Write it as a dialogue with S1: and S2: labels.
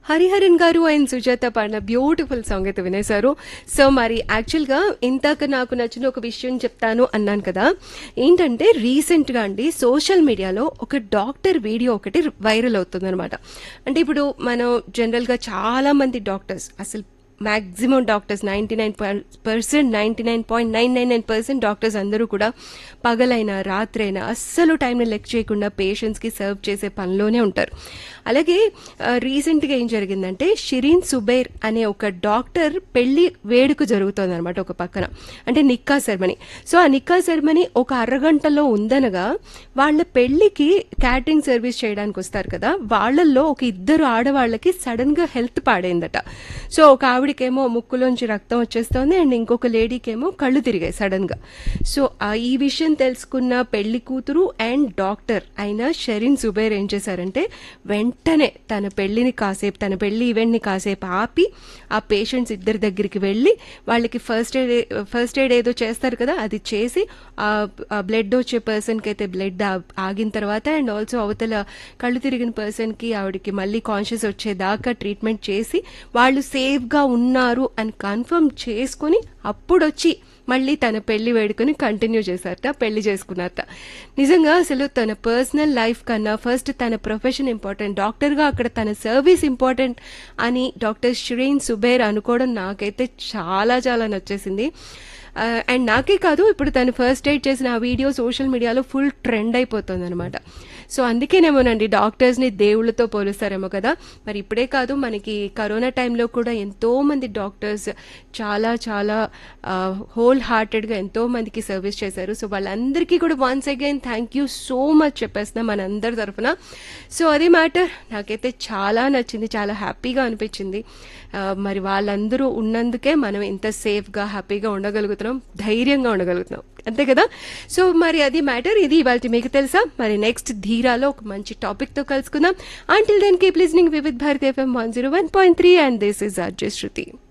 S1: హరిహరన్ గారు అండ్ సుజాత పాడిన beautiful song అయితే వినేశారు సో మరి యాక్చువల్గా ఇంతాక నాకు నచ్చిన ఒక విషయం చెప్తాను అన్నాను కదా ఏంటంటే రీసెంట్గా అండి సోషల్ మీడియాలో ఒక డాక్టర్ వీడియో ఒకటి వైరల్ అవుతుంది అనమాట అంటే ఇప్పుడు మనం జనరల్గా చాలా మంది డాక్టర్స్ అసలు maximum doctors ninety nine percent ninety nine point nine nine nine percent doctors అందరూ కూడా పగలైనా రాత్రైనా అస్సలు టైంని లెక్ చేయకుండా పేషెంట్స్కి సర్వ్ చేసే పనిలోనే ఉంటారు అలాగే రీసెంట్గా ఏం జరిగిందంటే షిరీన్ సుబైర్ అనే ఒక డాక్టర్ పెళ్లి వేడుక జరుగుతుంది అనమాట ఒక పక్కన అంటే నిక్కా సెరమనీ సో ఆ నిక్కా సెరమనీ ఒక అరగంటలో ఉందనగా వాళ్ళ పెళ్లికి క్యాటరింగ్ సర్వీస్ చేయడానికి వస్తారు కదా వాళ్ళల్లో ఒక ఇద్దరు ఆడవాళ్ళకి సడన్ గా హెల్త్ పాడైందట సో ఒక ఆవిడకేమో ముక్కులోంచి రక్తం వచ్చేస్తోంది అండ్ ఇంకొక లేడీకేమో కళ్ళు తిరిగాయి సడన్ గా సో ఆ ఈ విషయం తెలుసుకున్న పెళ్లి కూతురు అండ్ డాక్టర్ అయిన షరీన్ సుబైర్ ఏం చేశారంటే వెంటనే తన పెళ్లిని కాసేపు తన పెళ్లి ఈవెంట్ ని కాసేపు ఆపి ఆ పేషెంట్స్ ఇద్దరి దగ్గరికి వెళ్ళి వాళ్ళకి ఫస్ట్ ఎయిడ్ ఫస్ట్ ఎయిడ్ ఏదో చేస్తారు కదా అది చేసి ఆ బ్లడ్ వచ్చే పర్సన్ కి అయితే బ్లడ్ ఆగిన తర్వాత అండ్ ఆల్సో అవతల కళ్ళు తిరిగిన పర్సన్ కి ఆవిడకి మళ్ళీ కాన్షియస్ వచ్చేదాకా ట్రీట్మెంట్ చేసి వాళ్ళు సేఫ్ గా ఉన్నారు అని కన్ఫర్మ్ చేసుకుని అప్పుడొచ్చి మళ్ళీ తన పెళ్లి వేడుకని కంటిన్యూ చేశారట పెళ్లి చేసుకున్నారట నిజంగా అసలు తన పర్సనల్ లైఫ్ కన్నా ఫస్ట్ తన ప్రొఫెషన్ ఇంపార్టెంట్ డాక్టర్గా అక్కడ తన సర్వీస్ ఇంపార్టెంట్ అని డాక్టర్ షిరీన్ సుబేర్ అనుకోవడం నాకైతే చాలా చాలా నచ్చేసింది అండ్ నాకే కాదు ఇప్పుడు తను ఫస్ట్ ఎయిడ్ చేసిన ఆ వీడియో సోషల్ మీడియాలో ఫుల్ ట్రెండ్ అయిపోతుంది అనమాట సో అందుకేనేమోనండి డాక్టర్స్ని దేవుళ్ళతో పోలుస్తారేమో కదా మరి ఇప్పుడే కాదు మనకి కరోనా టైంలో కూడా ఎంతో మంది డాక్టర్స్ చాలా చాలా హోల్ హార్టెడ్గా ఎంతో మందికి సర్వీస్ చేశారు సో వాళ్ళందరికీ కూడా once again thank you so much చెప్పేస్తున్నాం మనందరి తరఫున సో అదే మ్యాటర్ నాకైతే చాలా నచ్చింది చాలా హ్యాపీగా అనిపించింది మరి వాళ్ళందరూ ఉన్నందుకే మనం ఇంత సేఫ్గా హ్యాపీగా ఉండగలుగుతున్నాం ధైర్యంగా ఉండగలుగుతున్నాం అంతే కదా సో మరి అది మ్యాటర్ ఇది ఇవాళ మీకు తెలుసా మరి నెక్స్ట్ ధీరాలో ఒక మంచి టాపిక్తో కలుసుకుందాం until then keep listening Vividh Bharat FM one zero one point three and this is RJ Shruti